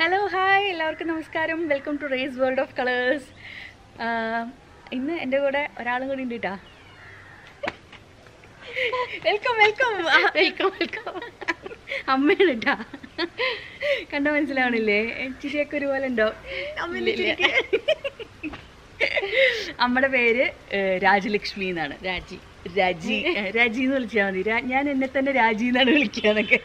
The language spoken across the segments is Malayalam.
ഹലോ ഹായ് എല്ലാവർക്കും നമസ്കാരം welcome to race world of colours ഇന്ന് എൻ്റെ കൂടെ ഒരാളും കൂടി ഉണ്ട് കേട്ടാ വെൽക്കം വെൽക്കം വെൽക്കം വെൽക്കം അമ്മയാണ് കേട്ടാ കണ്ട മനസ്സിലാവണില്ലേ ചിരിയൊക്കെ ഒരുപോലെ ഉണ്ടോ അമ്മേന്റെ ചിരിക്ക്. അമ്മയുടെ പേര് ഏഹ്, രാജലക്ഷ്മി എന്നാണ് രാജി രാജി ഏഹ്, രാജി എന്ന് വിളിച്ചാൽ മതി രാ- ഞാൻ എന്നെ തന്നെ രാജി എന്നാണ് വിളിക്കാന്നൊക്കെ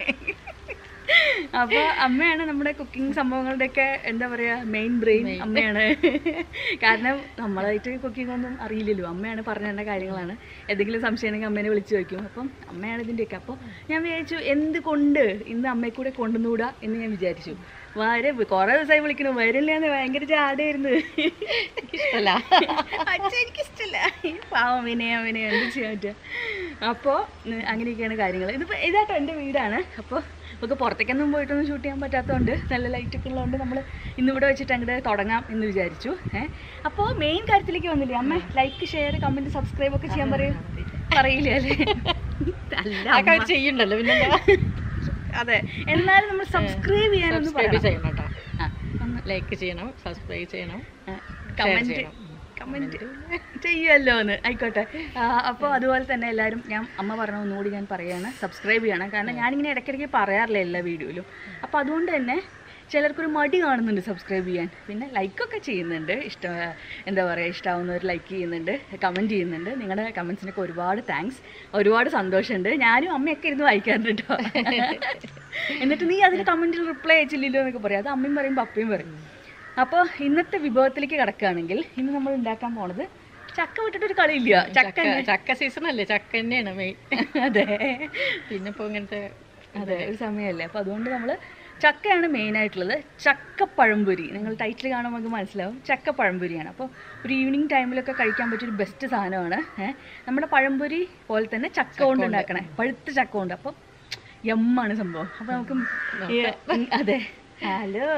അപ്പൊ അമ്മയാണ് നമ്മുടെ കുക്കിംഗ് സംഭവങ്ങളുടെയൊക്കെ എന്താ പറയാ മെയിൻ ബ്രെയിൻ അമ്മയാണ് കാരണം നമ്മളായിട്ട് കുക്കിംഗ് ഒന്നും അറിയില്ലല്ലോ അമ്മയാണ് പറഞ്ഞു തരുന്ന കാര്യങ്ങളാണ് എന്തെങ്കിലും സംശയം ഉണ്ടെങ്കിൽ അമ്മേനെ വിളിച്ചു ചോദിക്കും അപ്പം അമ്മയാണ് ഇതിൻ്റെയൊക്കെ അപ്പോൾ ഞാൻ വിചാരിച്ചു എന്ത് കൊണ്ട് ഇന്ന് അമ്മയെ കൂടെ കൊണ്ടുവന്നുകൂടാ എന്ന് ഞാൻ വിചാരിച്ചു വരെ കുറേ ദിവസമായി വിളിക്കണു വരില്ലാന്ന് ഭയങ്കര ജാടയായിരുന്നു ഇഷ്ടല്ല അച്ഛൻ എനിക്കിഷ്ടല്ല പാവം വിനയ വിനയ എന്ത് ചെയ്യാൻ പറ്റുക അപ്പോൾ അങ്ങനെയൊക്കെയാണ് കാര്യങ്ങൾ ഇതിപ്പോൾ ഇതാട്ടോ എൻ്റെ വീടാണ് അപ്പോൾ നമുക്ക് പുറത്തേക്കൊന്നും പോയിട്ടൊന്നും ഷൂട്ട് ചെയ്യാൻ പറ്റാത്തതുകൊണ്ട് നല്ല ലൈറ്റൊക്കെ ഉള്ളതുകൊണ്ട് നമ്മൾ ഇന്നിവിടെ വെച്ചിട്ട് അങ്ങോട്ട് തുടങ്ങാം എന്ന് വിചാരിച്ചു ഏഹ് അപ്പോൾ മെയിൻ കാര്യത്തിലേക്ക് വന്നില്ലേ അമ്മ ലൈക്ക് ഷെയർ കമൻറ്റ് സബ്സ്ക്രൈബ് ഒക്കെ ചെയ്യാൻ പറയൂ പറയില്ലേ അല്ലേ അല്ല അതൊക്കെ അമ്മ. അവര് ചെയ്യണ്ടല്ലോ പിന്നെ അതെ എന്നാലും നമ്മൾ സബ്സ്ക്രൈബ് ചെയ്യാനൊന്ന് സബ്സ്ക്രൈബ് പറയണം ചെയ്യണം കേട്ടോ ആ ഒന്ന് ലൈക്ക് ചെയ്യണം സബ്സ്ക്രൈബ് ചെയ്യണം കമന്റ് ചെയ്യണം. കമന്റ് ചെയ്യുമല്ലോ എന്ന് ആയിക്കോട്ടെ അപ്പോൾ അതുപോലെ തന്നെ എല്ലാവരും ഞാൻ അമ്മ പറഞ്ഞ ഒന്നുകൂടി ഞാൻ പറയുകയാണ് സബ്സ്ക്രൈബ് ചെയ്യണം കാരണം ഞാനിങ്ങനെ ഇടയ്ക്കിടയ്ക്ക് പറയാറില്ല എല്ലാ വീഡിയോയിലും അപ്പോൾ അതുകൊണ്ട് തന്നെ ചിലർക്കൊരു മടി കാണുന്നുണ്ട് സബ്സ്ക്രൈബ് ചെയ്യാൻ പിന്നെ ലൈക്കൊക്കെ ചെയ്യുന്നുണ്ട് ഇഷ്ടം എന്താ പറയുക ഇഷ്ടമാവുന്നവർ ലൈക്ക് ചെയ്യുന്നുണ്ട് കമൻറ്റ് ചെയ്യുന്നുണ്ട് നിങ്ങളുടെ കമൻസിനൊക്കെ ഒരുപാട് താങ്ക്സ് ഒരുപാട് സന്തോഷമുണ്ട് ഞാനും അമ്മയൊക്കെ ഇരുന്ന് വായിക്കാറുണ്ട് കേട്ടോ എന്നിട്ട് നീ അതിന് കമൻറ്റിൽ റിപ്ലൈ അയച്ചില്ലല്ലോ എന്നൊക്കെ പറയും അത് അമ്മയും പറയും പപ്പയും പറയും അപ്പോൾ ഇന്നത്തെ വിഭവത്തിലേക്ക് കിടക്കുകയാണെങ്കിൽ ഇന്ന് നമ്മൾ ഉണ്ടാക്കാൻ പോണത് ചക്ക വിട്ടിട്ട് ഒരു കളിയില്ല ചക്ക ചക്ക ചക്ക സീസൺ അല്ലേ ചക്ക തന്നെയാണ് മെയിൻ അതെ പിന്നെ ഇപ്പൊ ഇങ്ങനത്തെ അതെ ഒരു സമയമല്ലേ അപ്പോൾ അതുകൊണ്ട് നമ്മൾ ചക്കയാണ് മെയിൻ ആയിട്ടുള്ളത് ചക്കപ്പഴംപൊരി നിങ്ങൾ ടൈറ്റിൽ കാണുമ്പോൾ നമുക്ക് മനസ്സിലാവും ചക്കപ്പഴംപൊരിയാണ് അപ്പോൾ ഒരു ഈവനിങ് ടൈമിലൊക്കെ കഴിക്കാൻ പറ്റിയൊരു ബെസ്റ്റ് സാധനമാണ് ഏഹ് നമ്മുടെ പഴംപൊരി പോലെ തന്നെ ചക്ക കൊണ്ട് ഉണ്ടാക്കണേ പഴുത്ത ചക്ക കൊണ്ട് അപ്പോൾ എമ്മാണ് സംഭവം അപ്പോൾ നമുക്ക് ഈ- ഉം, അതെ ഹലോ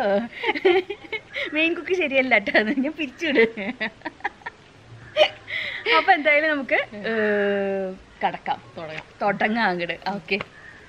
മെയിൻ കുക്ക് ശരിയല്ല കേട്ടോ അത് ഞാൻ പിരിച്ചുവിട് അപ്പോൾ എന്തായാലും നമുക്ക് ഏഹ്, കടക്കാം തുടങ്ങാം തുടങ്ങാം അങ്ങോട്ട് ഓക്കെ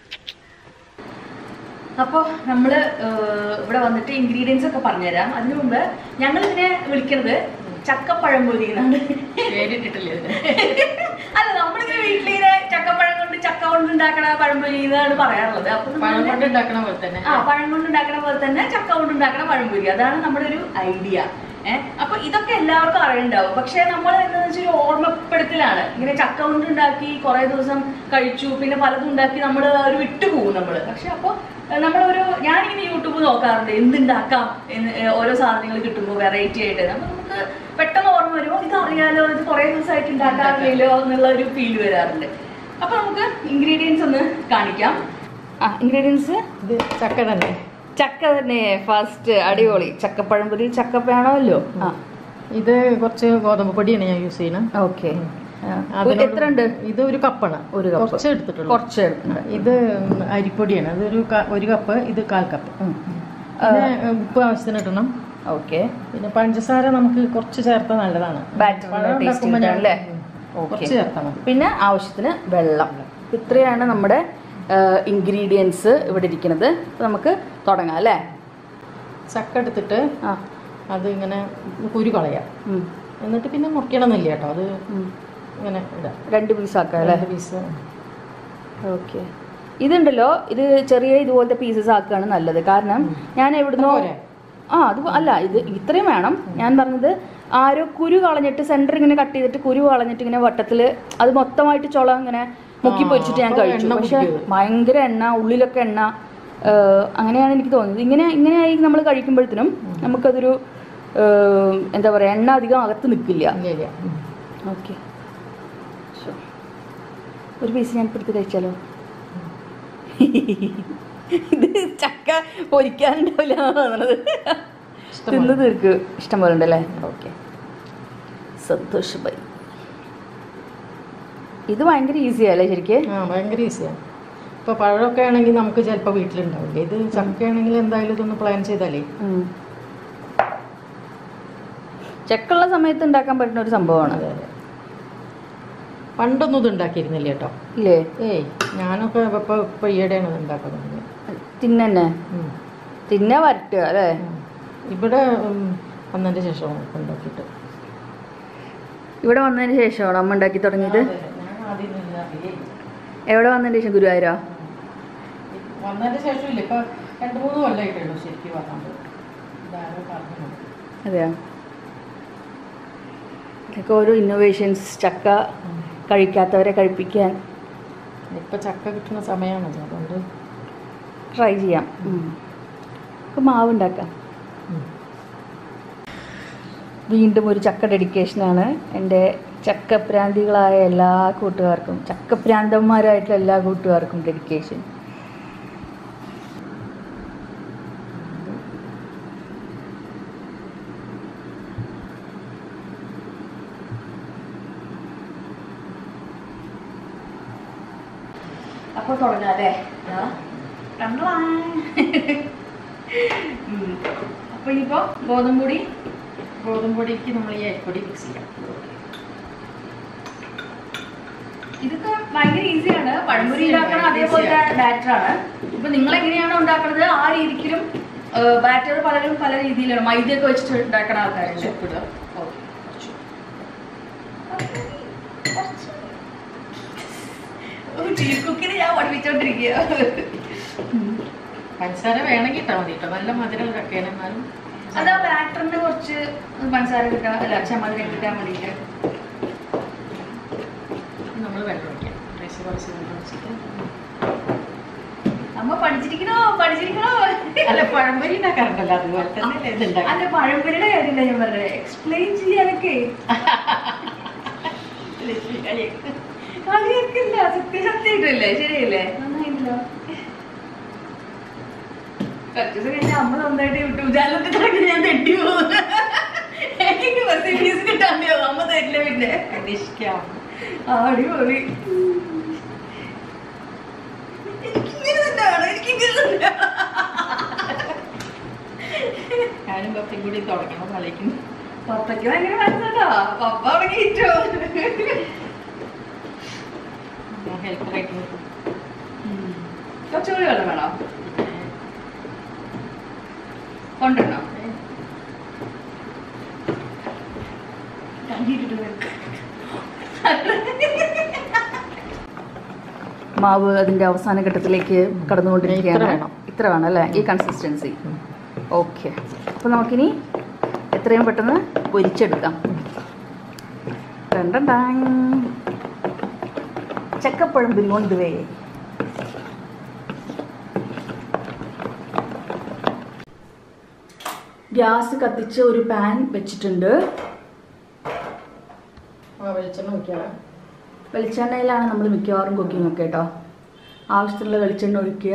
അപ്പോൾ നമ്മൾ ഇവിടെ വന്നിട്ട് ഇൻഗ്രീഡിയൻസ് ഒക്കെ പറഞ്ഞുതരാം അതിനു മുമ്പ് ഞങ്ങൾ ഇതിനെ വിളിക്കുന്നത് ചക്കപ്പഴംപൊരി എന്നാണ് പേരിട്ടിട്ടില്ലേ ഇതിന് അല്ല നമ്മളിങ്ങനെ വീട്ടിലിങ്ങനെ ചക്കപ്പഴം കൊണ്ട് ചക്ക കൊണ്ട് ഉണ്ടാക്കണ പഴംപൊരി എന്നാണ് പറയാറുള്ളത് അപ്പൊ പഴം നമ്മള് കൊണ്ട് ഉണ്ടാക്കണ പോലെ തന്നെ ആ പഴം കൊണ്ട് ഉണ്ടാക്കണ പോലെ തന്നെ ചക്ക കൊണ്ട് ഉണ്ടാക്കണ പഴംപൊരി അതാണ് നമ്മുടെ ഒരു ഐഡിയ ഏഹ് അപ്പൊ ഇതൊക്കെ എല്ലാവർക്കും അറിയണ്ടാവും പക്ഷെ നമ്മൾ എന്താണെന്ന് വെച്ചാൽ ഒരു ഓർമ്മപ്പെടുത്തലാണ് ഇങ്ങനെ ചക്ക കൊണ്ട് ഉണ്ടാക്കി കുറെ ദിവസം കഴിച്ചു പിന്നെ പലതും ഉണ്ടാക്കി നമ്മൾ ഒരു വിട്ടുപോകും നമ്മൾ പക്ഷെ അപ്പോൾ നമ്മളൊരു ഞാനിങ്ങനെ യൂട്യൂബ് നോക്കാറുണ്ട് എന്തുണ്ടാക്കാം എന്ന് ഏഹ് ഓരോ സാധനങ്ങൾ കിട്ടുമ്പോൾ വെറൈറ്റി ആയിട്ട് അപ്പൊ നമുക്ക് പെട്ടെന്ന് ഓർമ്മ വരുമ്പോൾ ഇത് അറിയാലോ ഇത് കുറെ ദിവസമായിട്ട് ഉണ്ടാക്കാറില്ലല്ലോ എന്നുള്ള ഒരു ഫീൽ വരാറുണ്ട് അപ്പൊ നമുക്ക് ഇൻഗ്രീഡിയൻസ് ഒന്ന് കാണിക്കാം ആ ഇൻഗ്രീഡിയൻസ് ഇത് ചക്ക തന്നെ ചക്ക തന്നെ ഫസ്റ്റ് അടിപൊളി ചക്കപ്പഴംപൊരി ചക്ക വേണമല്ലോ ആ ഇത് കുറച്ച് ഗോതമ്പ് പൊടിയാണ് ഞാൻ യൂസ് ചെയ്യുന്നത് ഓക്കെ അതിനോട് എത്ര ഉണ്ട് ഇത് ഒരു കപ്പാണ് ഒരു കപ്പ്. കുറച്ച് എടുത്തിട്ടുള്ളൂ കുറച്ച് എടുക്കുന്നുണ്ട്. ഇത് അരിപ്പൊടിയാണ് അതൊരു ക- ഒരു കപ്പ് ഇത് കാൽ കപ്പ് ഉം. പിന്നെ ഉപ്പ് ആവശ്യത്തിന് ഇടണം ഓക്കെ പിന്നെ പഞ്ചസാര നമുക്ക് കുറച്ച് ചേർത്താൽ നല്ലതാണ് ബാറ്ററിന്റെ പഴം ടേസ്റ്റ് ഉണ്ടാക്കുമ്പോൾ ഞാൻ- അല്ലേ ഉം. ഓക്കെ കുറച്ച് ചേർത്താൽ മതി പിന്നെ ആവശ്യത്തിന് വെള്ളം ഇത്രയാണ് നമ്മുടെ ഇൻഗ്രീഡിയൻസ് ഇവിടെ ഇരിക്കുന്നത് അപ്പൊ നമുക്ക് തുടങ്ങാം അല്ലേ ചക്ക എടുത്തിട്ട് ആ അത് ഇങ്ങനെ കുരു കളയാം ഉം. എന്നിട്ട് പിന്നെ മുറിക്കണമെന്നില്ല കേട്ടോ അത് ഉം. ഇങ്ങനെ ഇടാം രണ്ട് പീസ് ആക്കാം അല്ലേ രണ്ട് പീസ് ഓക്കെ ഇതുണ്ടല്ലോ ഇത് ചെറിയ ഇതുപോലത്തെ പീസസ് ആക്കുകയാണ് നല്ലത് കാരണം ഞാൻ എവിടുന്നോ പോരെ? ആ അത് അല്ല ഇത് ഇത്രയും വേണം ഞാൻ പറഞ്ഞത് ആരോ കുരു കളഞ്ഞിട്ട് സെന്റർ ഇങ്ങനെ കട്ട് ചെയ്തിട്ട് കുരു കളഞ്ഞിട്ട് ഇങ്ങനെ വട്ടത്തിൽ അത് മൊത്തമായിട്ട് ചുള ഇങ്ങനെ മുക്കി ആ, പൊരിച്ചിട്ട് ഞാൻ അപ്പൊ കഴിച്ചു എണ്ണ പക്ഷെ കുടിക്കും ഇത്. ഭയങ്കര എണ്ണ ഉള്ളിലൊക്കെ എണ്ണ ഏഹ്, അങ്ങനെയാണ് എനിക്ക് തോന്നുന്നത് ഇങ്ങനെ ഇങ്ങനെയായി നമ്മൾ കഴിക്കുമ്പോഴത്തേനും നമുക്കതൊരു ഏഹ്, എന്താ പറയുക എണ്ണ അധികം അകത്ത് നിൽക്കില്ല ഇല്ല ഇല്ല ഉം. ഓക്കെ ഒരു പീസ് ഞാൻ ഇപ്പം എടുത്ത് കഴിച്ചാലോ ഇത് ചക്ക പൊരിക്കാനുണ്ടാവില്ല എന്നുള്ളത് ഇഷ്ടം തിന്ന് തീർക്ക് ഇഷ്ടം പോലെ ഉണ്ടല്ലേ ഓക്കെ സന്തോഷമായി ഇത് ഭയങ്കര ഈസിയാ അല്ലേ ശരിക്ക് ആ ഭയങ്കര ഈസിയാണ് ഇപ്പൊ പഴമൊക്കെ ആണെങ്കിൽ നമുക്ക് ചിലപ്പോൾ വീട്ടിലുണ്ടാവില്ല ഇത് ചക്കയാണെങ്കിൽ എന്തായാലും ഇതൊന്ന് പ്ലാൻ ചെയ്താലേ ഉം. ചക്കുള്ള സമയത്ത് ഉണ്ടാക്കാൻ പറ്റുന്ന ഒരു സംഭവമാണ് അതെ അതെ പണ്ടൊന്നും ഇത് ഉണ്ടാക്കിയിരുന്നില്ല കേട്ടോ ഇല്ലേ ഏയ് ഞാനൊക്കെ ഇപ്പൊ ഇപ്പൊ ഈയിടെയാണ് ഇത് ഉണ്ടാക്കുന്നത് തിന്നെ ഉം. പിന്നെ വരട്ടുക അല്ലേ ഇവിടെ ഉം, വന്നതിന്റെ ശേഷം ഉണ്ടാക്കിയിട്ട് ഇവിടെ വന്നതിന് ശേഷമാണോ അമ്മ ഉണ്ടാക്കി തുടങ്ങിയത് ഞാൻ ആദ്യം ഇല്ല, അറിയില്ല. എവിടെ വന്നതിന് ശേഷം ഗുരുവായൂരോ വന്നതിന്റെ ശേഷം ഇല്ല ഇപ്പൊ രണ്ട് മൂന്ന് കൊല്ലമായിട്ടുള്ളൂ ശരിക്കും പറഞ്ഞത് ഇതാരോ പറഞ്ഞു അതെയോ ഇതൊക്കെ ഓരോ ഇന്നോവേഷൻസ് ചക്ക കഴിക്കാത്തവരെ കഴിപ്പിക്കാൻ ഇപ്പൊ ചക്ക കിട്ടുന്ന സമയമാണല്ലോ അതുകൊണ്ട് ട്രൈ ചെയ്യാം നമുക്ക് മാവ് ഉണ്ടാക്കാം വീണ്ടും ഒരു ചക്ക ഡെഡിക്കേഷനാണ് എൻ്റെ ചക്കപ്രാന്തികളായ എല്ലാ കൂട്ടുകാർക്കും ചക്കപ്രാന്തന്മാരായിട്ടുള്ള എല്ലാ കൂട്ടുകാർക്കും ഡെഡിക്കേഷൻ അപ്പോൾ തുടങ്ങാം അല്ലേ അപ്പോൾ ഇനിയിപ്പോൾ ഗോതമ്പ് പൊടി ഗോതമ്പ് പൊടിക്ക് നമ്മൾ ഈ അരിപ്പൊടി മിക്സ് ചെയ്യാം ഇതൊക്കെ ഭയങ്കര ഈസിയാണ് പഴംപൊരി ഉണ്ടാക്കണം അതേപോലത്തെ ബാറ്ററാണ് ഇപ്പൊ നിങ്ങൾ എങ്ങനെയാണോ ഉണ്ടാക്കുന്നത് ആ രീതിക്കിലും ബാറ്റർ പലരും പല രീതിയിലാണ് മൈദയൊക്കെ വെച്ചിട്ട് ഉണ്ടാക്കുന്ന ആൾക്കാരുണ്ട് ഉപ്പിടുക കുക്കിന് ഞാൻ പഠിപ്പിച്ചോണ്ടിരിക്കുക പഞ്ചസാര വേണമെങ്കിൽ ഇട്ടാൽ മതി കേട്ടോ നല്ല മധുരം ചക്കയാണ് എന്നാലും അത് ആ ബാറ്ററിന് കുറച്ച് പഞ്ചസാര കിട്ടാൻ അല്ല ചമ്മതിരം കിട്ടാൻ വേണ്ടിയിട്ട് നമ്മൾ വെള്ളം ഒഴിക്കാം റൈസ് കുറച്ച് വെള്ളം ഒഴിച്ചിട്ട് അമ്മ പഠിച്ചിരിക്കണോ പഠിച്ചിരിക്കണോ അല്ല പഴംപൊരി ഉണ്ടാക്കാറുണ്ടല്ലോ അതുപോലെ തന്നെ അല്ലേ ഇത് ഉണ്ടാക്കുക അല്ല പഴംപൊരിയുടെ കാര്യമില്ല ഞാൻ പറഞ്ഞത് എക്സ്പ്ലെയിൻ ചെയ്യാനൊക്കെ കളിയൊക്കില്ല സത്യസത്യമായിട്ടല്ലേ ശരിയല്ലേ നന്നായില്ലോ കുറച്ച് ദിവസം കഴിഞ്ഞാൽ അമ്മ സ്വന്തമായിട്ട് യൂട്യൂബ് ചാനലൊക്കെ തുടങ്ങി ഞാൻ തെറ്റി പോകും എനിക്ക് റെസിപ്പീസ് കിട്ടാണ്ടോ അമ്മ തരില്ല പിന്നെ അന്വേഷിക്കാം ആ, അടിപൊളി എനിക്കിങ്ങനെ തന്നെയാണ് എനിക്കിങ്ങനെ തന്നെയാണ് ഞാനും പപ്പയും കൂടി തുടങ്ങണം കളിക്കുന്നു പപ്പയ്ക്ക് ഭയങ്കര മനസ്സട്ടോ പപ്പ തുടങ്ങിയിട്ടോ ഹെൽപ്പറായിട്ട് നിൽക്കും കുറച്ചുകൂടി വെള്ളം വേണോ കൊണ്ടുവരണോ മാവ് അതിന്റെ അവസാന ഘട്ടത്തിലേക്ക് കടന്നുകൊണ്ടിരിക്കുകയാണ് ഇത്ര വേണം. ഇത്ര വേണം അല്ലേ ഈ കൺസിസ്റ്റൻസി ഓക്കെ അപ്പോൾ നമുക്കിനി എത്രയും പെട്ടെന്ന് പൊരിച്ചെടുക്കാം രണ്ടും ചക്കപ്പഴം ബിരിയോണ്ട് വേ ഗ്യാസ് കത്തിച്ച് ഒരു പാൻ വെച്ചിട്ടുണ്ട് വെളിച്ചെണ്ണ ഒഴിക്കാം വെളിച്ചെണ്ണയിലാണ് നമ്മൾ മിക്കവാറും കുക്കിംഗ് ഒക്കെ കേട്ടോ ആവശ്യത്തിനുള്ള വെളിച്ചെണ്ണ ഒഴിക്കുക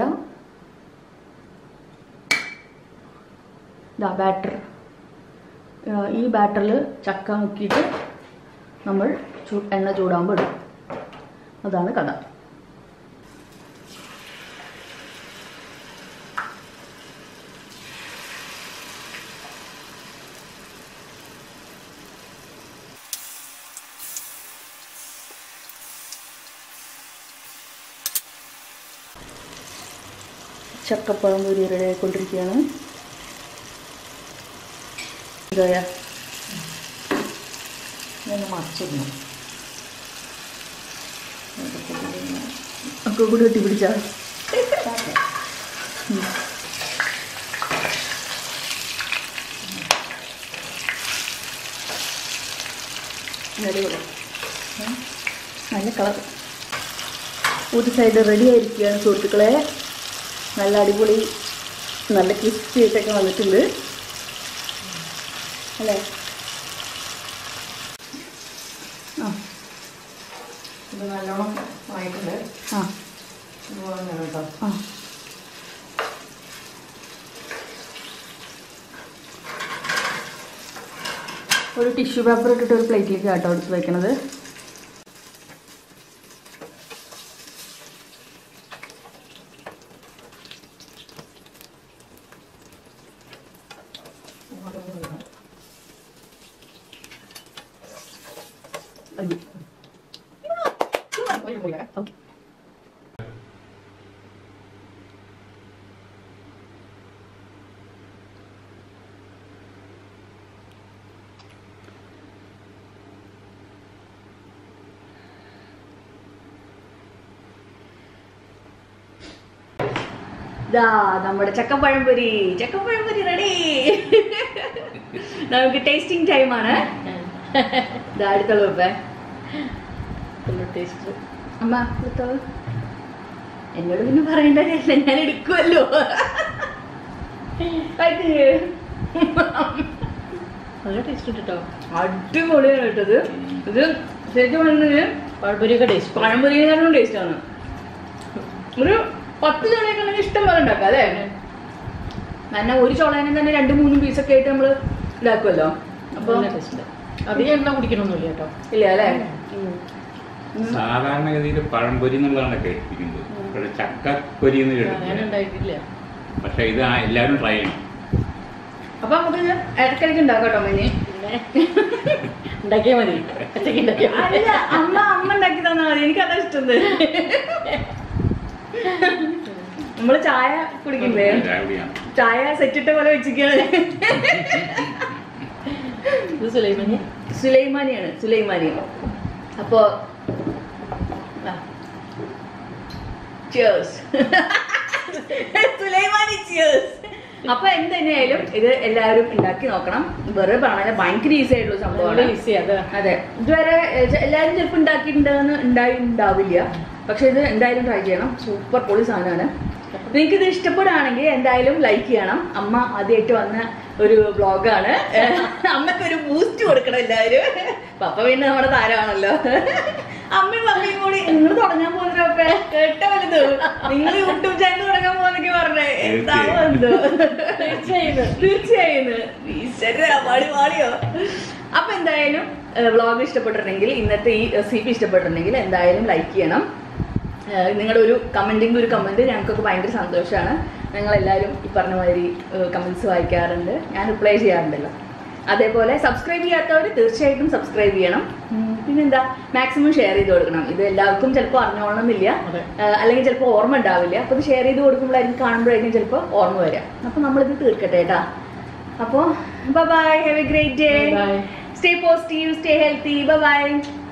ഇതാ ബാറ്റർ ഈ ബാറ്ററിൽ ചക്ക മുക്കിയിട്ട് നമ്മൾ ചൂ എണ്ണ ചൂടാകുമ്പോൾ ഇടും അതാണ് കഥ ചക്കപ്പഴം പൊരി റെഡി ആയിക്കൊണ്ടിരിക്കുകയാണ് ഇതായ ഇതൊന്ന് മറിച്ചിടണം ഒക്കെ കൂടി ഒട്ടി പിടിച്ചാ അടിപൊളി ഉം. നല്ല കളർ ഒരു സൈഡ് റെഡി ആയിരിക്കുകയാണ് സുഹൃത്തുക്കളെ നല്ല അടിപൊളി നല്ല ക്രിസ്പി ആയിട്ടൊക്കെ വന്നിട്ടുണ്ട് അല്ലേ ആ ഇത് നല്ലോണം ആയിട്ടുണ്ട് ആ ഇതുപോലെ ഇങ്ങനെ കേട്ടോ ആ ഒരു ടിഷ്യൂ പേപ്പർ ഇട്ടിട്ട് ഒരു പ്ലേറ്റിലേക്ക് കേട്ടോ എടുത്ത് വെക്കണത് അയ്യോ. ഓക്കെ ദാ നമ്മുടെ ചക്കപ്പഴംപൊരി ചക്കപ്പഴംപൊരി റെഡി നമുക്ക് ടേസ്റ്റിംഗ് ടൈമാണ് ഇതാ അടുത്തുള്ളൂ ഇപ്പേ ടേസ്റ്റ് അമ്മ എടുത്തോളൂ എന്നോട് പിന്നെ പറയേണ്ട കാര്യമില്ല ഞാൻ എടുക്കുമല്ലോ കഴിക്ക്. നല്ല ടേസ്റ്റ് ഉണ്ട് കേട്ടോ അടിപൊളിയാണ് കേട്ടത് ഇത് ശരിക്കും പറഞ്ഞത് പഴപ്പൊരിയൊക്കെ ടേസ്റ്റ് പഴംപൊരിയേക്കാളും ടേസ്റ്റ് ആണ് ഒരു പത്ത് ചോളയൊക്കെ ഉണ്ടെങ്കിൽ ഇഷ്ടം പോലെ ഉണ്ടാക്കാം അല്ലേ കാരണം ഒരു ചോളേനെ തന്നെ രണ്ട് മൂന്നും പീസൊക്കെ ആയിട്ട് നമ്മൾ ഇതാക്കുമല്ലോ അപ്പോൾ നല്ല ടേസ്റ്റ് ഉണ്ട് അധികം എണ്ണ കുടിക്കണമൊന്നുമില്ല കേട്ടോ ഇല്ല അല്ലേ സാധാരണഗതിയിൽ പഴംപൊരി എന്നുള്ളതാണ് കേട്ടിരിക്കുന്നത് ഇവിടെ ചക്കപ്പൊരി എന്ന് ഞാൻ കേട്ടിട്ടില്ല ഉണ്ടായിട്ടില്ല പക്ഷെ ഇത് ആ- എല്ലാവരും ട്രൈ ചെയ്യണം അപ്പൊ നമുക്ക് ഇത് ഇടയ്ക്കിടയ്ക്ക് ഉണ്ടാക്കാം കേട്ടോ മിനി പിന്നെ ഉണ്ടാക്കിയാൽ മതി ഒറ്റയ്ക്ക് ഉണ്ടാക്കിയാൽ മതി അല്ല അമ്മ അമ്മ ഉണ്ടാക്കി തന്നാ മതി എനിക്ക് അതാ ഇഷ്ടം നമ്മള് ചായ കുടിക്കില്ലേ ചായ കുടിയാണ് ചായ സെറ്റിട്ട പോലെ വെച്ചിരിക്കുകയാണ് ഇത് സുലൈമാനി സുലൈമാനിയാണ് സുലൈമാനി അപ്പോ ചിയേഴ്സ് സുലൈമാനി ചിയേഴ്സ് അപ്പൊ എന്തുതന്നെയായാലും ഇത് എല്ലാവരും ഉണ്ടാക്കി നോക്കണം വെറുതെ പറഞ്ഞാൽ ഭയങ്കര ഈസി ആയിട്ടുള്ള നല്ല സംഭവമാണ് ഈസി അതാ അതെ ഇതുവരെ ഏ, ചെ- എല്ലാവരും ചിലപ്പോൾ ഉണ്ടാക്കിയിട്ടുണ്ടെന്ന് ഉണ്ടായി ഉണ്ടാവില്ല പക്ഷെ ഇത് എന്തായാലും ട്രൈ ചെയ്യണം സൂപ്പർ പൊളി സാധനമാണ് നിങ്ങൾക്ക് ഇത് ഇഷ്ടപ്പെടുകയാണെങ്കിൽ എന്തായാലും ലൈക്ക് ചെയ്യണം അമ്മ ആദ്യമായിട്ട് വന്ന ഒരു വ്ളോഗാണ് അമ്മക്ക് ഒരു ബൂസ്റ്റ് കൊടുക്കണം എല്ലാവരും പപ്പ പിന്നെ നമ്മുടെ താരമാണല്ലോ അമ്മയും പപ്പയും കൂടി നിങ്ങൾ തുടങ്ങാൻ പോകുന്നവരൊക്കെ കേട്ട വലുത് നിങ്ങൾ യൂട്യൂബ് ചാനൽ തുടങ്ങാൻ പോകുന്നൊക്കെ പറഞ്ഞേ എന്താണോ എന്തോ തീർച്ചയായും തീർച്ചയായും ഈശ്വര പാടി പാടിയോ അപ്പൊ എന്തായാലും വ്ളോഗ് ഇഷ്ടപ്പെട്ടിട്ടുണ്ടെങ്കിൽ ഇന്നത്തെ ഈ റെസിപ്പി ഇഷ്ടപ്പെട്ടിട്ടുണ്ടെങ്കിൽ എന്തായാലും ലൈക്ക് ചെയ്യണം ഏഹ് നിങ്ങളുടെ ഒരു കമന്റിങ് ഒരു കമന്റ് ഞങ്ങൾക്കൊക്കെ ഭയങ്കര സന്തോഷമാണ് ഞങ്ങൾ എല്ലാവരും ഈ പറഞ്ഞ മാതിരി കമന്റ്സ് വായിക്കാറുണ്ട് ഞാൻ റിപ്ലൈ ചെയ്യാറുണ്ടല്ലോ അതേപോലെ സബ്സ്ക്രൈബ് ചെയ്യാത്തവർ തീർച്ചയായിട്ടും സബ്സ്ക്രൈബ് ചെയ്യണം ഉം, പിന്നെന്താ മാക്സിമം ഷെയർ ചെയ്ത് കൊടുക്കണം ഇത് എല്ലാവർക്കും ചിലപ്പോൾ അറിഞ്ഞോളണമെന്നില്ല അതെ. ഏഹ് അല്ലെങ്കിൽ ചിലപ്പോൾ ഓർമ്മ ഉണ്ടാവില്ല അപ്പോൾ ഇത് ഷെയർ ചെയ്ത് കൊടുക്കുമ്പോഴായിരിക്കും കാണുമ്പോഴായിരിക്കും ചിലപ്പോൾ ഓർമ്മ വരിക അപ്പോൾ നമ്മളിത് തീർക്കട്ടെ കേട്ടാ അപ്പോൾ bye have a great day Bye. Stay positive stay healthy by